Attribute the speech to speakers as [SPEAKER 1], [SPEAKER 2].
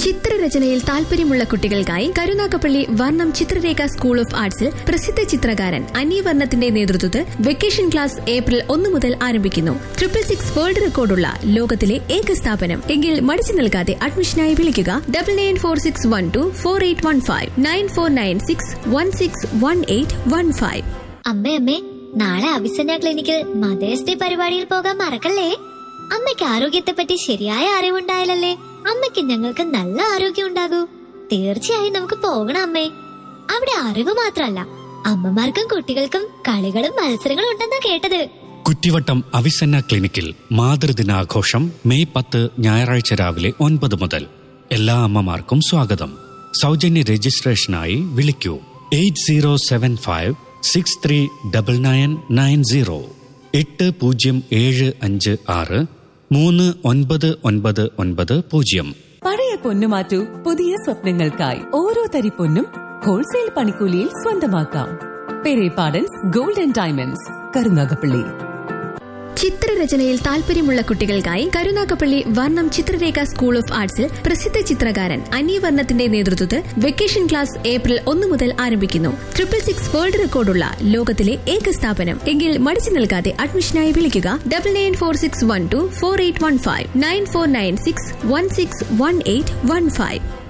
[SPEAKER 1] ചിത്രരചനയിൽ താല്പര്യമുള്ള കുട്ടികൾക്കായി കരുനാഗപ്പള്ളി വർണ്ണം ചിത്രരേഖ സ്കൂൾ ഓഫ് ആർട്സിൽ പ്രസിദ്ധ ചിത്രകാരൻ അനി വർണ്ണത്തിന്റെ നേതൃത്വത്തിൽ വെക്കേഷൻ ക്ലാസ് ഏപ്രിൽ ഒന്ന് മുതൽ ആരംഭിക്കുന്നു ട്രിപ്പിൾ സിക്സ് വേൾഡ് റെക്കോർഡുള്ള ലോകത്തിലെ ഏക സ്ഥാപനം എങ്കിൽ മടിച്ചു നിൽക്കാതെ അഡ്മിഷനായി വിളിക്കുക double nine four six one two four eight one five nine four nine six one six one eight one five
[SPEAKER 2] അമ്മേ അമ്മേ നാളെ അഭിസന്യ ക്ലിനിക്കിൽ മദേഴ്സ് ഡേ പരിപാടിയിൽ പോകാൻ മറക്കല്ലേ അമ്മയ്ക്ക് ആരോഗ്യത്തെ പറ്റി ശരിയായ അറിവുണ്ടായാലല്ലേ അമ്മയ്ക്ക് ഞങ്ങൾക്ക് നല്ല ആരോഗ്യം ഉണ്ടാകൂ തീർച്ചയായും നമുക്ക് പോകണം അമ്മേ അവിടെ അറിവ് മാത്രല്ല അമ്മമാർക്കും കുട്ടികൾക്കും കളികളും മത്സരങ്ങളും ഉണ്ടെന്നാ കേട്ടത്
[SPEAKER 3] കുറ്റിവട്ടം അവിസന്ന ക്ലിനിക്കിൽ മാതൃദിനാഘോഷം മെയ് പത്ത് ഞായറാഴ്ച രാവിലെ ഒൻപത് മുതൽ എല്ലാ അമ്മമാർക്കും സ്വാഗതം സൗജന്യ രജിസ്ട്രേഷനായി വിളിക്കൂ eight zero seven five six three double nine nine zero എട്ട് പൂജ്യം ഏഴ് അഞ്ച് ആറ് മൂന്ന് ഒൻപത് ഒൻപത് ഒൻപത് പൂജ്യം
[SPEAKER 4] പഴയ പൊന്നു മാറ്റൂ പുതിയ സ്വപ്നങ്ങൾക്കായി ഓരോ തരി പൊന്നും ഹോൾസെയിൽ പണിക്കൂലിയിൽ സ്വന്തമാക്കാം പെരേപാടൻസ് ഗോൾഡൻ ഡയമണ്ട്സ് കരുനാഗപ്പള്ളി
[SPEAKER 1] ചിത്രരചനയിൽ താല്പര്യമുള്ള കുട്ടികൾക്കായി കരുനാഗപ്പള്ളി വർണ്ണം ചിത്രരേഖ സ്കൂൾ ഓഫ് ആർട്സിൽ പ്രസിദ്ധ ചിത്രകാരൻ അനി വർണ്ണത്തിന്റെ നേതൃത്വത്തിൽ വെക്കേഷൻ ക്ലാസ് ഏപ്രിൽ ഒന്ന് മുതൽ ആരംഭിക്കുന്നു ട്രിപ്പിൾ സിക്സ് വേൾഡ് റെക്കോർഡുള്ള ലോകത്തിലെ ഏക സ്ഥാപനം എങ്കിൽ മടിച്ചു നിൽക്കാതെ അഡ്മിഷനായി വിളിക്കുക double nine four six one two four eight one five nine four nine six one six one eight one five